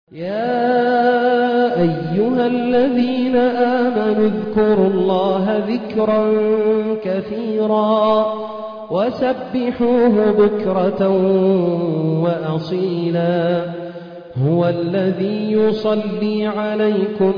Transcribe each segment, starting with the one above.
يا أيها الذين آمنوا اذكروا الله ذكرا كثيرا وسبحوه بكرة وأصيلا هو الذي يصلي عليكم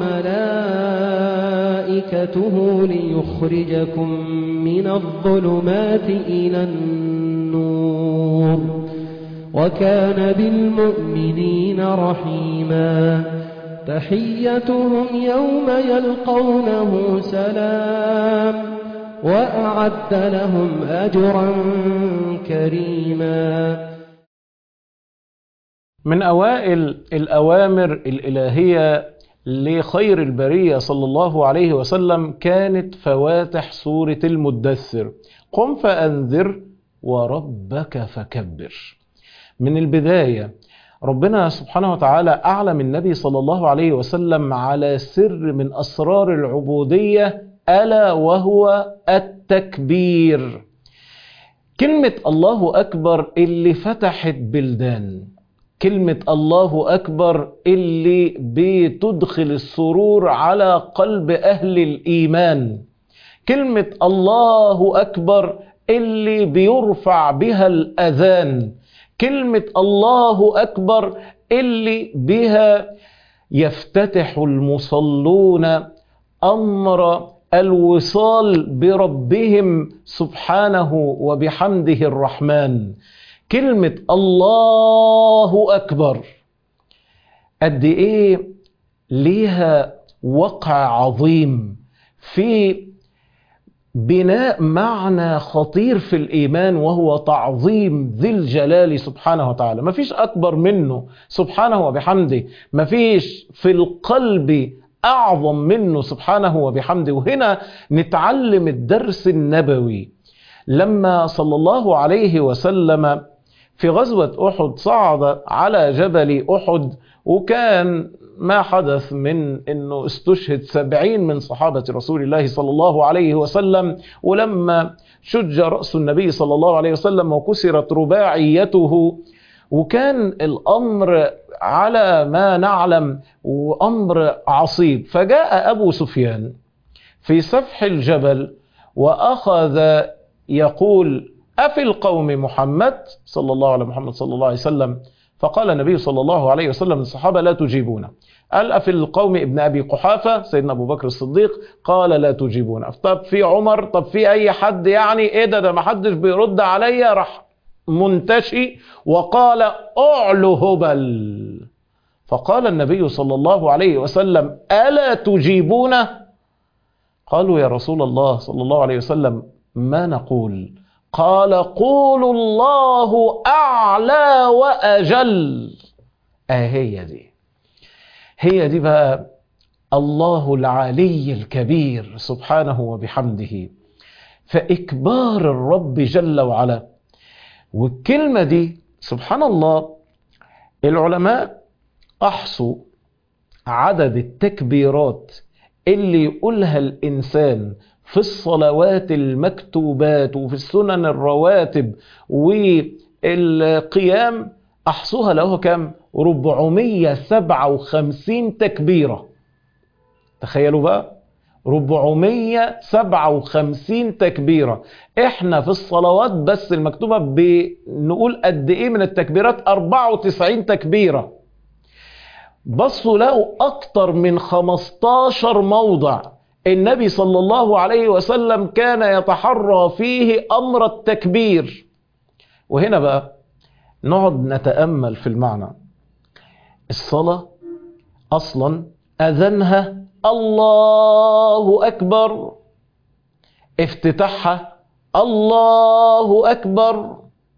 وملائكته ليخرجكم من الظلمات إلى النور وكان بالمؤمنين رحيما تحيتهم يوم يلقونه سلام وأعد لهم أجرا كريما من أوائل الأوامر الإلهية لخير البرية صلى الله عليه وسلم كانت فواتح سورة المدثر قم فأنذر وربك فكبر من البداية ربنا سبحانه وتعالى أعلم النبي صلى الله عليه وسلم على سر من أسرار العبودية ألا وهو التكبير كلمة الله أكبر اللي فتحت بلدان كلمة الله أكبر اللي بتدخل السرور على قلب أهل الإيمان كلمة الله أكبر اللي بيرفع بها الأذان كلمة الله أكبر اللي بها يفتتح المصلون أمر الوصال بربهم سبحانه وبحمده الرحمن كلمة الله أكبر قد إيه ليها وقع عظيم في بناء معنى خطير في الإيمان وهو تعظيم ذي الجلال سبحانه وتعالى مفيش أكبر منه سبحانه وبحمده مفيش في القلب أعظم منه سبحانه وبحمده وهنا نتعلم الدرس النبوي لما صلى الله عليه وسلم في غزوة أحد صعد على جبل أحد وكان ما حدث من أنه استشهد سبعين من صحابة رسول الله صلى الله عليه وسلم ولما شج رأس النبي صلى الله عليه وسلم وكسرت رباعيته وكان الأمر على ما نعلم وأمر عصيب فجاء أبو سفيان في سفح الجبل وأخذ يقول أفي القوم محمد صلى الله على محمد صلى الله عليه وسلم فقال النبي صلى الله عليه وسلم للصحابة لا تجيبون قال أفي القوم ابن أبي قحافة سيدنا أبو بكر الصديق قال لا تجيبون طب في عمر طب في أي حد يعني إيه ده ده ما حدش بيرد عليا راح منتشي وقال أعلو هبل فقال النبي صلى الله عليه وسلم ألا تجيبونه قالوا يا رسول الله صلى الله عليه وسلم ما نقول قال قولوا الله أعلى وأجل أهي دي هي دي بقى الله العلي الكبير سبحانه وبحمده فإكبار الرب جل وعلا والكلمة دي سبحان الله العلماء أحصوا عدد التكبيرات اللي يقولها الإنسان في الصلوات المكتوبات وفي السنن الرواتب والقيام أحصوها له كم 457 تكبيرة تخيلوا بقى 457 تكبيرة احنا في الصلوات بس المكتوبة بنقول قد ايه من التكبيرات 94 تكبيرة بصوا لقوا اكتر من 15 موضع النبي صلى الله عليه وسلم كان يتحرى فيه امر التكبير وهنا بقى نقعد نتامل في المعنى الصلاه اصلا اذنها الله اكبر افتتاحها الله اكبر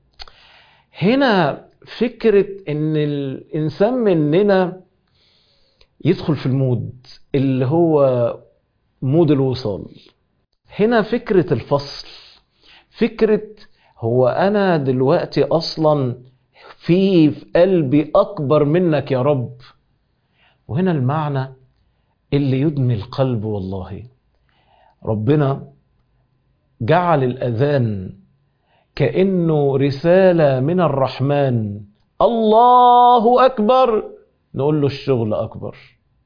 هنا فكره ان الانسان مننا يدخل في المود اللي هو مود الوصال هنا فكرة الفصل فكرة هو أنا دلوقتي أصلا في في قلبي أكبر منك يا رب وهنا المعنى اللي يدمي القلب والله ربنا جعل الأذان كأنه رسالة من الرحمن الله أكبر نقول له الشغل أكبر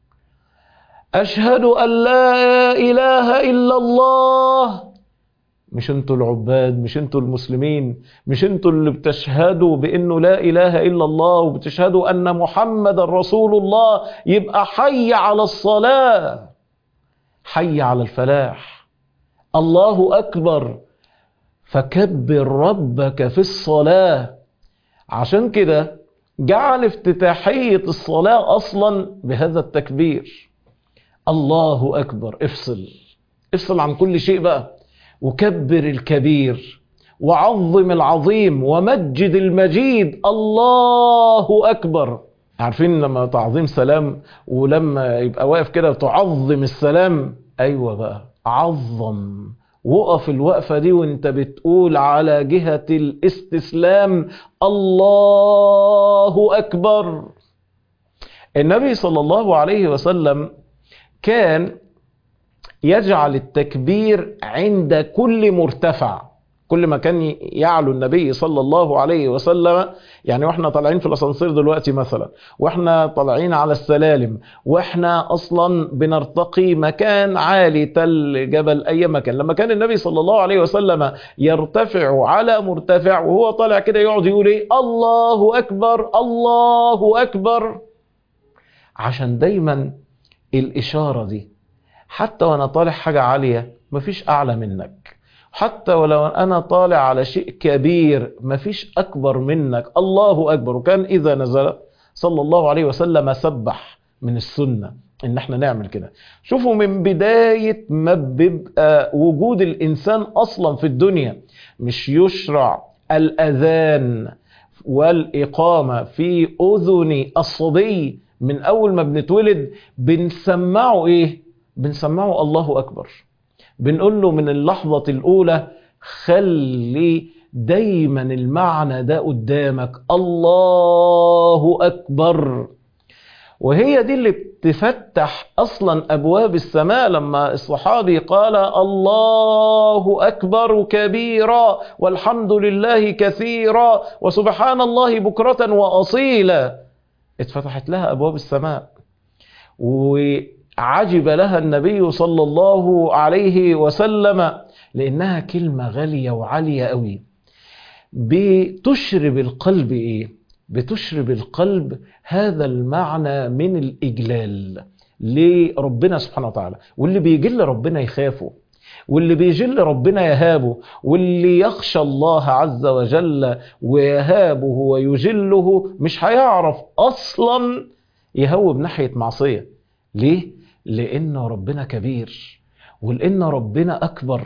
أشهد أن لا إله إلا الله مش انتوا العباد مش انتوا المسلمين مش انتوا اللي بتشهدوا بانه لا اله الا الله وبتشهدوا ان محمد رسول الله يبقى حي على الصلاة حي على الفلاح الله اكبر فكبر ربك في الصلاة عشان كده جعل افتتاحية الصلاة اصلا بهذا التكبير الله اكبر افصل افصل عن كل شيء بقى وكبر الكبير وعظم العظيم ومجد المجيد الله أكبر عارفين لما تعظيم سلام ولما يبقى واقف كده تعظم السلام أيوة بقى عظم وقف الوقفة دي وانت بتقول على جهة الاستسلام الله أكبر النبي صلى الله عليه وسلم كان يجعل التكبير عند كل مرتفع كل ما كان يعلو النبي صلى الله عليه وسلم يعني واحنا طالعين في الاسانسير دلوقتي مثلا واحنا طالعين على السلالم واحنا اصلا بنرتقي مكان عالي تل جبل اي مكان لما كان النبي صلى الله عليه وسلم يرتفع على مرتفع وهو طالع كده يقعد يقول ايه الله اكبر الله اكبر عشان دايما الاشاره دي حتى وانا طالع حاجة عالية مفيش اعلى منك حتى ولو انا طالع على شيء كبير مفيش اكبر منك الله اكبر وكان اذا نزل صلى الله عليه وسلم سبح من السنة ان احنا نعمل كده شوفوا من بداية ما بيبقى وجود الانسان اصلا في الدنيا مش يشرع الاذان والاقامة في اذن الصبي من اول ما بنتولد بنسمعه ايه بنسمعه الله أكبر بنقول له من اللحظة الأولى خلي دايما المعنى ده قدامك الله أكبر وهي دي اللي بتفتح أصلا أبواب السماء لما الصحابي قال الله أكبر كبيرا والحمد لله كثيرا وسبحان الله بكرة وأصيلا اتفتحت لها أبواب السماء و عجب لها النبي صلى الله عليه وسلم لانها كلمه غاليه وعاليه قوي بتشرب القلب ايه بتشرب القلب هذا المعنى من الاجلال لربنا سبحانه وتعالى واللي بيجل ربنا يخافه واللي بيجل ربنا يهابه واللي يخشى الله عز وجل ويهابه ويجله مش هيعرف اصلا يهوب ناحيه معصيه ليه لان ربنا كبير ولان ربنا اكبر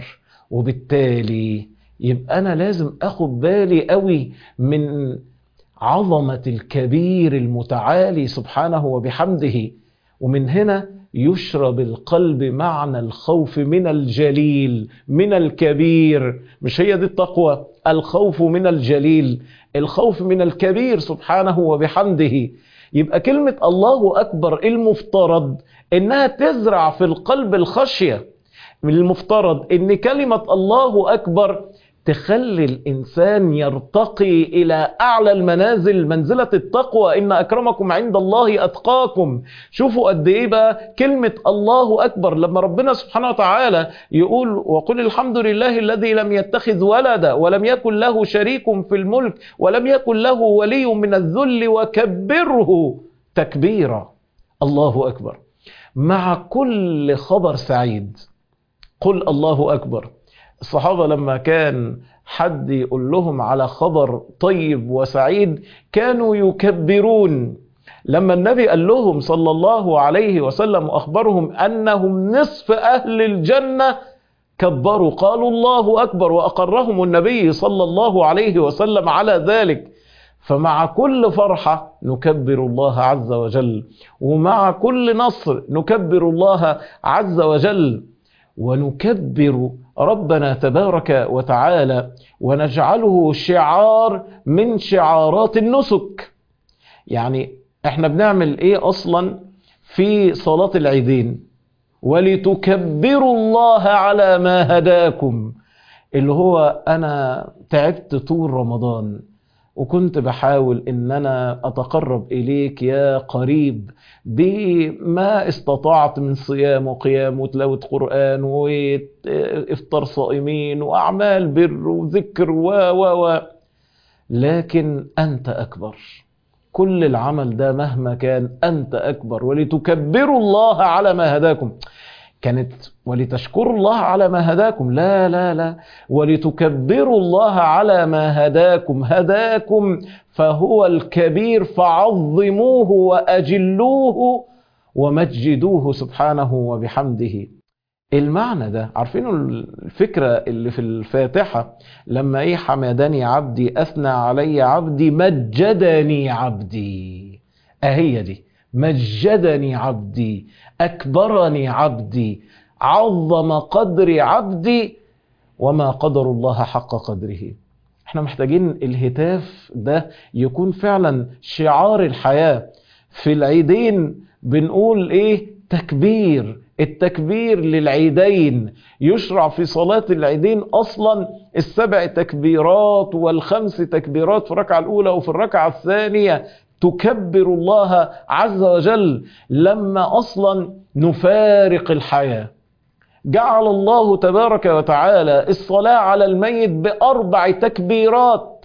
وبالتالي يبقى انا لازم اخد بالي قوي من عظمه الكبير المتعالي سبحانه وبحمده ومن هنا يشرب القلب معنى الخوف من الجليل من الكبير مش هي دي التقوى الخوف من الجليل الخوف من الكبير سبحانه وبحمده يبقى كلمة الله أكبر المفترض إنها تزرع في القلب الخشية من المفترض إن كلمة الله أكبر تخلي الإنسان يرتقي إلى أعلى المنازل منزلة التقوى إن أكرمكم عند الله أتقاكم شوفوا قد إيه بقى كلمة الله أكبر لما ربنا سبحانه وتعالى يقول وقل الحمد لله الذي لم يتخذ ولدا ولم يكن له شريك في الملك ولم يكن له ولي من الذل وكبره تكبيرا الله أكبر مع كل خبر سعيد قل الله أكبر الصحابة لما كان حد يقول لهم على خبر طيب وسعيد كانوا يكبرون لما النبي قال لهم صلى الله عليه وسلم وأخبرهم أنهم نصف أهل الجنة كبروا قالوا الله أكبر وأقرهم النبي صلى الله عليه وسلم على ذلك فمع كل فرحة نكبر الله عز وجل ومع كل نصر نكبر الله عز وجل ونكبر ربنا تبارك وتعالى ونجعله شعار من شعارات النسك يعني احنا بنعمل ايه اصلا في صلاة العيدين ولتكبروا الله على ما هداكم اللي هو انا تعبت طول رمضان وكنت بحاول ان انا اتقرب اليك يا قريب بما استطعت من صيام وقيام وتلاوة قرآن وافطار صائمين واعمال بر وذكر و و و لكن انت اكبر كل العمل ده مهما كان انت اكبر ولتكبروا الله على ما هداكم كانت ولتشكروا الله على ما هداكم لا لا لا ولتكبروا الله على ما هداكم هداكم فهو الكبير فعظموه وأجلوه ومجدوه سبحانه وبحمده المعنى ده عارفين الفكرة اللي في الفاتحة لما ايه حمدني عبدي أثنى علي عبدي مجدني عبدي أهي دي مجدني عبدي أكبرني عبدي عظم قدري عبدي وما قدر الله حق قدره احنا محتاجين الهتاف ده يكون فعلا شعار الحياة في العيدين بنقول ايه تكبير التكبير للعيدين يشرع في صلاة العيدين أصلا السبع تكبيرات والخمس تكبيرات في الركعة الأولى وفي الركعة الثانية تكبر الله عز وجل لما اصلا نفارق الحياه جعل الله تبارك وتعالى الصلاه على الميت باربع تكبيرات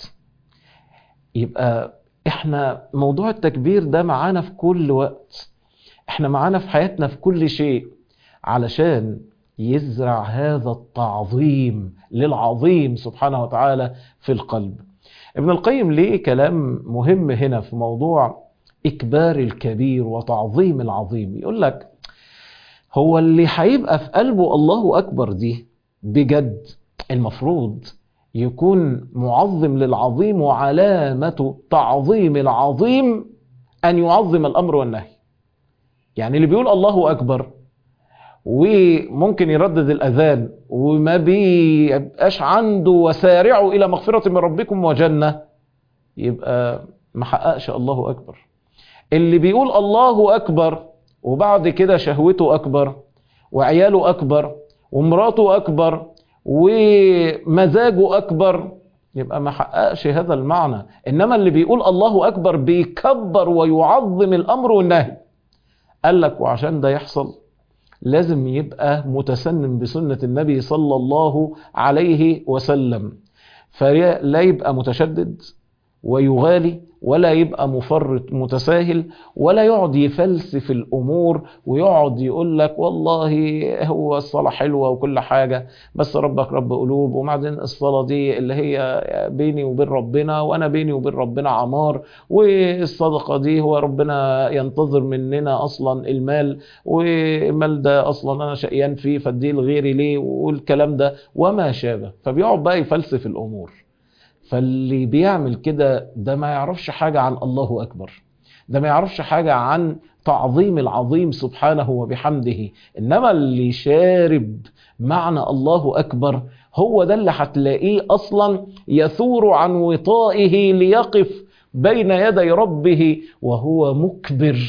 يبقى احنا موضوع التكبير ده معانا في كل وقت احنا معانا في حياتنا في كل شيء علشان يزرع هذا التعظيم للعظيم سبحانه وتعالى في القلب ابن القيم ليه كلام مهم هنا في موضوع إكبار الكبير وتعظيم العظيم يقول لك هو اللي هيبقى في قلبه الله أكبر دي بجد المفروض يكون معظم للعظيم وعلامة تعظيم العظيم أن يعظم الأمر والنهي يعني اللي بيقول الله أكبر وممكن يردد الأذان وما بيبقاش عنده وسارعوا إلى مغفرة من ربكم وجنة يبقى ما حققش الله أكبر اللي بيقول الله أكبر وبعد كده شهوته أكبر وعياله أكبر ومراته أكبر ومزاجه أكبر يبقى ما حققش هذا المعنى إنما اللي بيقول الله أكبر بيكبر ويعظم الأمر والنهي قال لك وعشان ده يحصل لازم يبقى متسنن بسنة النبي صلى الله عليه وسلم فلا يبقى متشدد ويغالي ولا يبقى مفرط متساهل ولا يقعد يفلسف الامور ويقعد يقول لك والله هو الصلاه حلوه وكل حاجه بس ربك رب قلوب وبعدين الصلاه دي اللي هي بيني وبين ربنا وانا بيني وبين ربنا عمار والصدقه دي هو ربنا ينتظر مننا اصلا المال والمال ده اصلا انا شقيان فيه فاديه لغيري ليه والكلام ده وما شابه فبيقعد بقى يفلسف الامور فاللي بيعمل كده ده ما يعرفش حاجة عن الله أكبر ده ما يعرفش حاجة عن تعظيم العظيم سبحانه وبحمده إنما اللي شارب معنى الله أكبر هو ده اللي هتلاقيه أصلا يثور عن وطائه ليقف بين يدي ربه وهو مكبر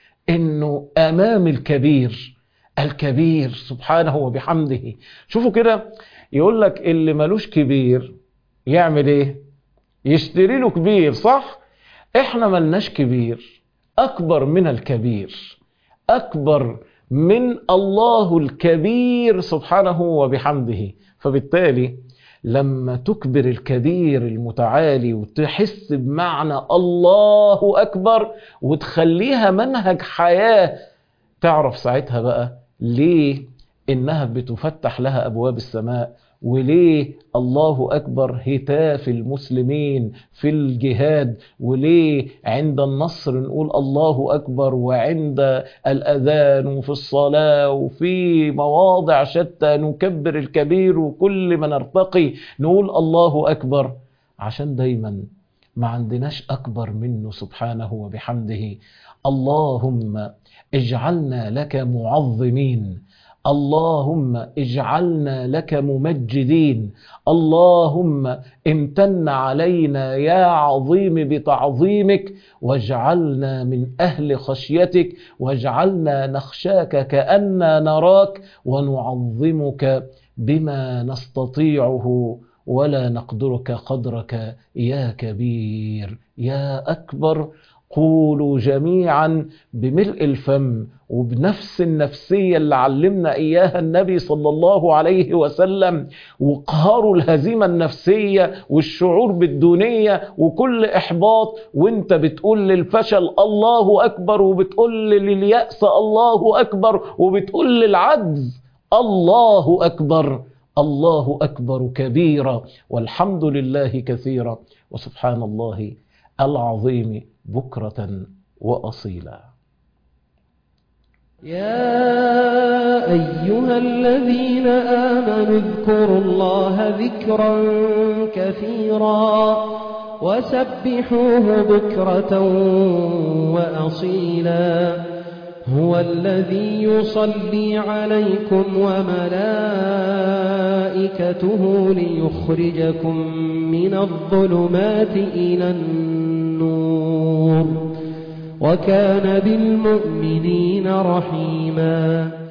إنه أمام الكبير الكبير سبحانه وبحمده شوفوا كده يقول لك اللي ملوش كبير يعمل ايه يشتري له كبير صح احنا ملناش كبير اكبر من الكبير اكبر من الله الكبير سبحانه وبحمده فبالتالي لما تكبر الكبير المتعالي وتحس بمعنى الله اكبر وتخليها منهج حياه تعرف ساعتها بقى ليه انها بتفتح لها ابواب السماء وليه الله أكبر هتاف المسلمين في الجهاد وليه عند النصر نقول الله أكبر وعند الأذان وفي الصلاة وفي مواضع شتى نكبر الكبير وكل ما نرتقي نقول الله أكبر عشان دايما ما عندناش أكبر منه سبحانه وبحمده اللهم اجعلنا لك معظمين اللهم اجعلنا لك ممجدين اللهم امتن علينا يا عظيم بتعظيمك واجعلنا من اهل خشيتك واجعلنا نخشاك كأننا نراك ونعظمك بما نستطيعه ولا نقدرك قدرك يا كبير يا أكبر قولوا جميعا بملء الفم وبنفس النفسية اللي علمنا إياها النبي صلى الله عليه وسلم وقهروا الهزيمة النفسية والشعور بالدونية وكل إحباط وانت بتقول للفشل الله أكبر وبتقول لليأس الله أكبر وبتقول للعجز الله أكبر الله أكبر كبيرا والحمد لله كثيرا وسبحان الله العظيم بكرة وأصيلا يا أيها الذين آمنوا اذكروا الله ذكرا كثيرا وسبحوه بكرة وأصيلا هو الذي يصلي عليكم وملائكته ليخرجكم من الظلمات إلى النور وكان بالمؤمنين رحيما